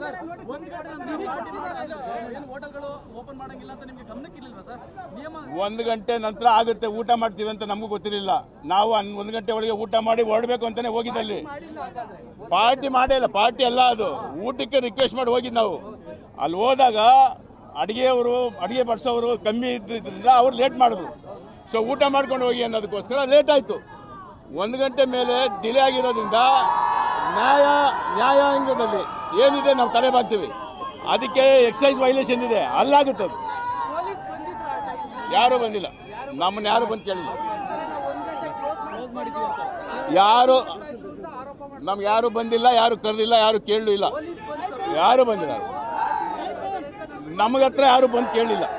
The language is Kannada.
ಒಂದ್ ಗಂಟೆ ನಂತರ ಪಾರ್ಟಿ ಮಾಡಿದ್ರೆ ಏನು ಹೋಟೆಲ್ಗಳು ಓಪನ್ ಮಾಡಂಗಿಲ್ಲ ಅಂತ ನಿಮ್ಗೆ ಗಮನಕ್ಕೆ ಇರ್ಲಿಲ್ವಾ ಸರ್ ನಿಯಮ ಒಂದು ಗಂಟೆ ನಂತರ ಆಗುತ್ತೆ ಊಟ ಮಾಡ್ತೀವಿ ಅಂತ ನಮಗೂ ಗೊತ್ತಿರಲಿಲ್ಲ ನಾವು ಹನ್- ಒಂದು ಗಂಟೆ ಒಳಗೆ ಊಟ ಮಾಡಿ ಹೊರಡ್ಬೇಕು ಅಂತಾನೆ ಹೋಗಿದ್ದಲ್ಲಿ ಮಾಡಿಲ್ಲ ಹಾಗಾದ್ರೆ ಪಾರ್ಟಿ ಮಾಡೇ ಇಲ್ಲ ಪಾರ್ಟಿ ಅಲ್ಲ ಅದು ಊಟಕ್ಕೆ ರಿಕ್ವೆಸ್ಟ್ ಮಾಡಿ ಹೋಗಿದ್ದು ನಾವು ಅಲ್ಲಿ ಹೋದಾಗ ಅಡಿಗೆಯವರು ಅಡಿಗೆ ಬಡಿಸೋರು ಕಮ್ಮಿ ಇದ್ರಿಂದ ಅವ್ರು ಲೇಟ್ ಮಾಡಿದ್ರು ಸೊ ಊಟ ಮಾಡ್ಕೊಂಡು ಹೋಗಿ ಅನ್ನೋದಕ್ಕೋಸ್ಕರ ಲೇಟ್ ಆಯಿತು ಒಂದು ಗಂಟೆ ಮೇಲೆ ಡಿಲೇ ಆಗಿರೋದ್ರಿಂದ ನ್ಯಾಯ ನ್ಯಾಯಾಂಗದಲ್ಲಿ ಏನಿದೆ ನಾವು ತಲೆ ಬಾಗ್ತೀವಿ ಅದಕ್ಕೆ ಎಕ್ಸೈಸ್ ವೈಲೇಷನ್ ಇದೆ ಅಲ್ಲಾಗುತ್ತೆ ಅದು ಪೊಲೀಸ್ ಬಂದಿದ್ರು ಆ ಟೈಮ್ ಯಾರೂ ಬಂದಿಲ್ಲ ನಮ್ಮನ್ನ ಯಾರು ಬಂದು ಕೇಳಿಲ್ಲ ನಾವು ಒಂದ್ ಗಂಟೆ ಕ್ಲೋಸ್ ಮಾಡಿದ್ವಿ ಅಂತ ಯಾರು ವಿರುದ್ಧ ಆರೋಪ ಮಾಡಿ ನಮ್ಗೆ ಯಾರು ಬಂದಿಲ್ಲ ಯಾರು ಕರೆದಿಲ್ಲ ಯಾರು ಕೇಳಲೂ ಇಲ್ಲ ಪೊಲೀಸ್ ಬಂದು ಯಾರು ಬಂದಿಲ್ಲ ನಮಗ ಹತ್ರ ಯಾರು ಬಂದು ಕೇಳಲಿಲ್ಲ